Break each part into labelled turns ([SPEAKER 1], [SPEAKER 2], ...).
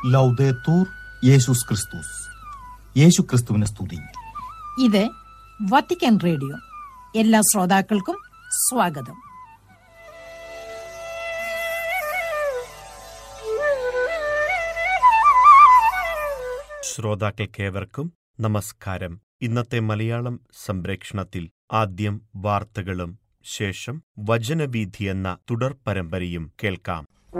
[SPEAKER 1] ലൗദേത്തൂർ യേശുസ് ക്രിസ്തുസ് യേശു ക്രിസ്തുവിനെ സ്തുതി
[SPEAKER 2] ഇത് വത്തിക്കാൻ റേഡിയോ എല്ലാ ശ്രോതാക്കൾക്കും സ്വാഗതം
[SPEAKER 3] ശ്രോതാക്കൾക്കേവർക്കും നമസ്കാരം ഇന്നത്തെ മലയാളം സംപ്രേക്ഷണത്തിൽ ആദ്യം വാർത്തകളും ശേഷം വചനവീഥി എന്ന തുടർ പരമ്പരയും കേൾക്കാം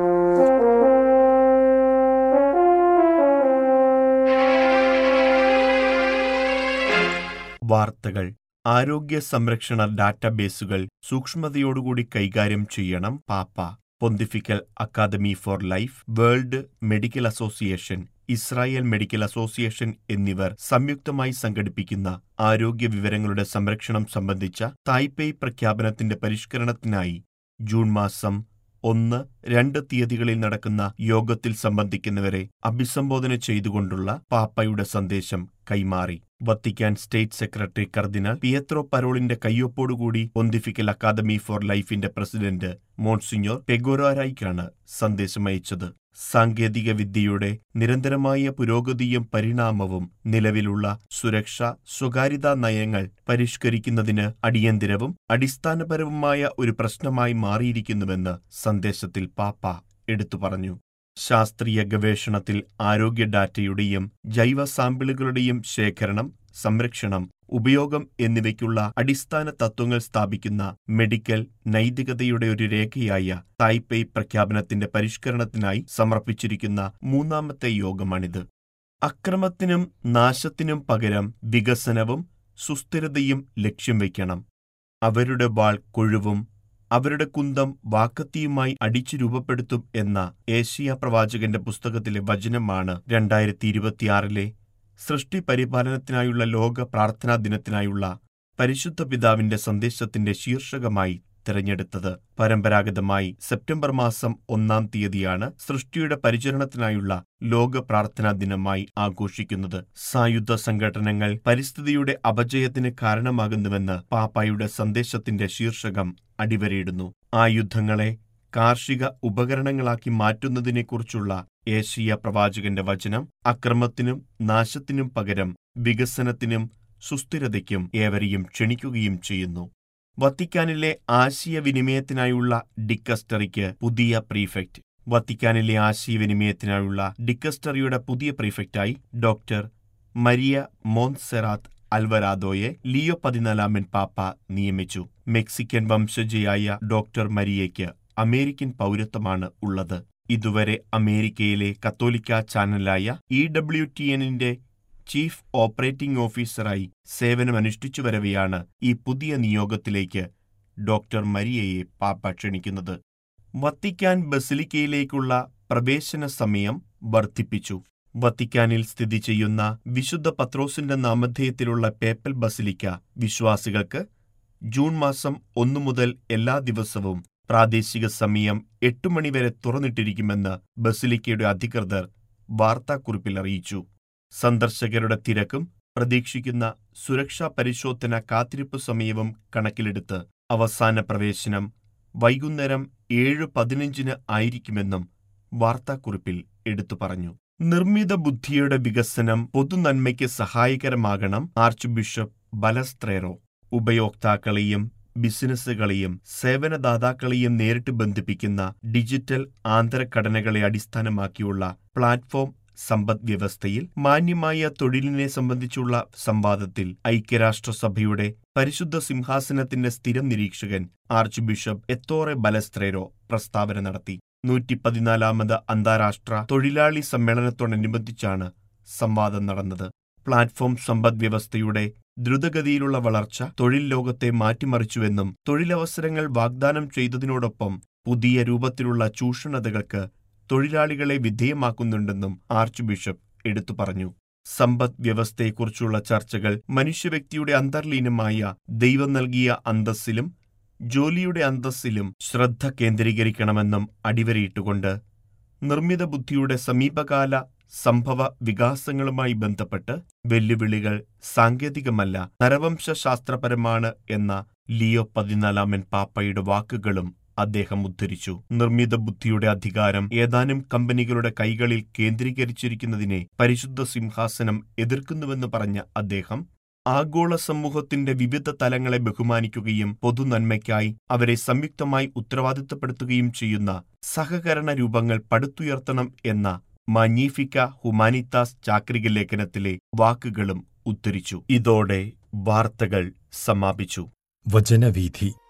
[SPEAKER 3] വാർത്തകൾ ആരോഗ്യ സംരക്ഷണ ഡാറ്റാബേസുകൾ സൂക്ഷ്മതയോടുകൂടി കൈകാര്യം ചെയ്യണം പാപ്പ pontifical academy for life world medical association Israel medical association എന്നിവർ സംയുക്തമായി സംഘടിപ്പിക്കുന്ന ആരോഗ്യ വിവരങ്ങളുടെ സംരക്ഷണം സംബന്ധിച്ച തായ്പേയ് പ്രഖ്യാപനത്തിന്റെ പരിഷ്കരണത്തിനായി ജൂൺ മാസം ഒന്ന് രണ്ട് തീയതികളിൽ നടക്കുന്ന യോഗത്തിൽ സംബന്ധിക്കുന്നവരെ അഭിസംബോധന ചെയ്തുകൊണ്ടുള്ള പാപ്പയുടെ സന്ദേശം കൈമാറി വത്തിക്കാൻ സ്റ്റേറ്റ് സെക്രട്ടറി കർദിനാൾ പിയത്രോ പരോളിന്റെ കയ്യൊപ്പോടുകൂടി പൊന്തിഫിക്കൽ അക്കാദമി ഫോർ ലൈഫിന്റെ പ്രസിഡന്റ് മോൺസിഞ്ഞോർ പെഗോറാരായിക്കാണ് സന്ദേശമയച്ചത് സാങ്കേതിക വിദ്യയുടെ നിരന്തരമായ പുരോഗതിയും പരിണാമവും നിലവിലുള്ള സുരക്ഷ സ്വകാര്യതാ നയങ്ങൾ പരിഷ്കരിക്കുന്നതിന് അടിയന്തിരവും അടിസ്ഥാനപരവുമായ ഒരു പ്രശ്നമായി മാറിയിരിക്കുന്നുവെന്ന് സന്ദേശത്തിൽ പാപ്പ എടുത്തു പറഞ്ഞു ശാസ്ത്രീയ ഗവേഷണത്തിൽ ആരോഗ്യ ഡാറ്റയുടെയും ജൈവ സാമ്പിളുകളുടെയും ശേഖരണം സംരക്ഷണം ഉപയോഗം എന്നിവയ്ക്കുള്ള അടിസ്ഥാന തത്വങ്ങൾ സ്ഥാപിക്കുന്ന മെഡിക്കൽ നൈതികതയുടെ ഒരു രേഖയായ തായ്പേയ് പ്രഖ്യാപനത്തിന്റെ പരിഷ്കരണത്തിനായി സമർപ്പിച്ചിരിക്കുന്ന മൂന്നാമത്തെ യോഗമാണിത് അക്രമത്തിനും നാശത്തിനും പകരം വികസനവും സുസ്ഥിരതയും ലക്ഷ്യം വയ്ക്കണം അവരുടെ വാൾ കൊഴുവും അവരുടെ കുന്തം വാക്കത്തിയുമായി അടിച്ചു രൂപപ്പെടുത്തും എന്ന ഏഷ്യ പ്രവാചകന്റെ പുസ്തകത്തിലെ വചനമാണ് രണ്ടായിരത്തി ഇരുപത്തിയാറിലെ സൃഷ്ടി പരിപാലനത്തിനായുള്ള ലോക പ്രാർത്ഥനാ ദിനത്തിനായുള്ള പരിശുദ്ധ പിതാവിന്റെ സന്ദേശത്തിന്റെ ശീർഷകമായി തിരഞ്ഞെടുത്തത് പരമ്പരാഗതമായി സെപ്റ്റംബർ മാസം ഒന്നാം തീയതിയാണ് സൃഷ്ടിയുടെ പരിചരണത്തിനായുള്ള ലോക പ്രാർത്ഥനാ ദിനമായി ആഘോഷിക്കുന്നത് സായുധ സംഘടനകൾ പരിസ്ഥിതിയുടെ അപജയത്തിന് കാരണമാകുന്നുവെന്ന് പാപ്പായുടെ സന്ദേശത്തിന്റെ ശീർഷകം അടിവരയിടുന്നു ആയുധങ്ങളെ കാർഷിക ഉപകരണങ്ങളാക്കി മാറ്റുന്നതിനെക്കുറിച്ചുള്ള ഏഷ്യ പ്രവാചകന്റെ വചനം അക്രമത്തിനും നാശത്തിനും പകരം വികസനത്തിനും സുസ്ഥിരതയ്ക്കും ഏവരെയും ക്ഷണിക്കുകയും ചെയ്യുന്നു വത്തിക്കാനിലെ ആശയവിനിമയത്തിനായുള്ള ഡിക്കസ്റ്ററിക്ക് പുതിയ പ്രീഫെക്റ്റ് വത്തിക്കാനിലെ ആശയവിനിമയത്തിനായുള്ള ഡിക്കസ്റ്ററിയുടെ പുതിയ പ്രീഫെക്റ്റായി ഡോക്ടർ മരിയ മോൺസെറാത്ത് അൽവരാദോയെ ലിയോ പതിനാലാമൻ പാപ്പ നിയമിച്ചു മെക്സിക്കൻ വംശജയായ ഡോക്ടർ മരിയയ്ക്ക് അമേരിക്കൻ പൗരത്വമാണ് ഉള്ളത് ഇതുവരെ അമേരിക്കയിലെ കത്തോലിക്ക ചാനലായ ഇ ഡബ്ല്യു ടി എന്നിന്റെ ചീഫ് ഓപ്പറേറ്റിംഗ് ഓഫീസറായി സേവനമനുഷ്ഠിച്ചു വരവെയാണ് ഈ പുതിയ നിയോഗത്തിലേക്ക് ഡോക്ടർ മരിയയെ പാപ്പ ക്ഷണിക്കുന്നത് വത്തിക്കാൻ ബസിലിക്കയിലേക്കുള്ള പ്രവേശന സമയം വർദ്ധിപ്പിച്ചു വത്തിക്കാനിൽ സ്ഥിതി ചെയ്യുന്ന വിശുദ്ധ പത്രോസിന്റെ നാമധേയത്തിലുള്ള പേപ്പൽ ബസിലിക്ക വിശ്വാസികൾക്ക് ജൂൺ മാസം ഒന്നു മുതൽ എല്ലാ ദിവസവും പ്രാദേശിക സമയം എട്ട് മണിവരെ തുറന്നിട്ടിരിക്കുമെന്ന് ബസിലിക്കയുടെ അധികൃതർ വാർത്താക്കുറിപ്പിൽ അറിയിച്ചു സന്ദർശകരുടെ തിരക്കും പ്രതീക്ഷിക്കുന്ന സുരക്ഷാ പരിശോധന കാത്തിരിപ്പ് സമയവും കണക്കിലെടുത്ത് അവസാന പ്രവേശനം വൈകുന്നേരം ഏഴ് പതിനഞ്ചിന് ആയിരിക്കുമെന്നും വാർത്താക്കുറിപ്പിൽ എടുത്തു പറഞ്ഞു നിർമ്മിത ബുദ്ധിയുടെ വികസനം പൊതുനന്മയ്ക്ക് സഹായകരമാകണം ആർച്ച് ബിഷപ്പ് ബലസ്ത്രേറോ ഉപയോക്താക്കളെയും ബിസിനസ്സുകളെയും സേവനദാതാക്കളെയും നേരിട്ട് ബന്ധിപ്പിക്കുന്ന ഡിജിറ്റൽ ആന്തരഘടനകളെ അടിസ്ഥാനമാക്കിയുള്ള പ്ലാറ്റ്ഫോം സമ്പദ് വ്യവസ്ഥയിൽ മാന്യമായ തൊഴിലിനെ സംബന്ധിച്ചുള്ള സംവാദത്തിൽ ഐക്യരാഷ്ട്രസഭയുടെ പരിശുദ്ധ സിംഹാസനത്തിന്റെ സ്ഥിരം നിരീക്ഷകൻ ആർച്ച് ബിഷപ്പ് എത്തോറെ ബലസ്ത്രേരോ പ്രസ്താവന നടത്തി നൂറ്റി പതിനാലാമത് അന്താരാഷ്ട്ര തൊഴിലാളി സമ്മേളനത്തോടനുബന്ധിച്ചാണ് സംവാദം നടന്നത് പ്ലാറ്റ്ഫോം സമ്പദ് വ്യവസ്ഥയുടെ ദ്രുതഗതിയിലുള്ള വളർച്ച തൊഴിൽ ലോകത്തെ മാറ്റിമറിച്ചുവെന്നും തൊഴിലവസരങ്ങൾ വാഗ്ദാനം ചെയ്തതിനോടൊപ്പം പുതിയ രൂപത്തിലുള്ള ചൂഷണതകൾക്ക് തൊഴിലാളികളെ വിധേയമാക്കുന്നുണ്ടെന്നും ആർച്ച് ബിഷപ്പ് എടുത്തു പറഞ്ഞു സമ്പദ് വ്യവസ്ഥയെക്കുറിച്ചുള്ള ചർച്ചകൾ മനുഷ്യവ്യക്തിയുടെ അന്തർലീനമായ ദൈവം നൽകിയ അന്തസ്സിലും ജോലിയുടെ അന്തസ്സിലും ശ്രദ്ധ കേന്ദ്രീകരിക്കണമെന്നും അടിവരയിട്ടുകൊണ്ട് നിർമ്മിത ബുദ്ധിയുടെ സമീപകാല സംഭവ വികാസങ്ങളുമായി ബന്ധപ്പെട്ട് വെല്ലുവിളികൾ സാങ്കേതികമല്ല നരവംശാസ്ത്രപരമാണ് എന്ന ലിയോ പതിനാലാമൻ പാപ്പയുടെ വാക്കുകളും അദ്ദേഹം ഉദ്ധരിച്ചു നിർമ്മിത ബുദ്ധിയുടെ അധികാരം ഏതാനും കമ്പനികളുടെ കൈകളിൽ കേന്ദ്രീകരിച്ചിരിക്കുന്നതിനെ പരിശുദ്ധ സിംഹാസനം എതിർക്കുന്നുവെന്ന് പറഞ്ഞ അദ്ദേഹം ആഗോള സമൂഹത്തിന്റെ വിവിധ തലങ്ങളെ ബഹുമാനിക്കുകയും പൊതുനന്മയ്ക്കായി അവരെ സംയുക്തമായി ഉത്തരവാദിത്തപ്പെടുത്തുകയും ചെയ്യുന്ന സഹകരണ രൂപങ്ങൾ പടുത്തുയർത്തണം എന്ന മഞ്ഞീഫിക്ക ഹുമാനിത്താസ് ചാക്രിക ലേഖനത്തിലെ വാക്കുകളും ഉദ്ധരിച്ചു ഇതോടെ വാർത്തകൾ സമാപിച്ചു
[SPEAKER 4] വചനവീഥി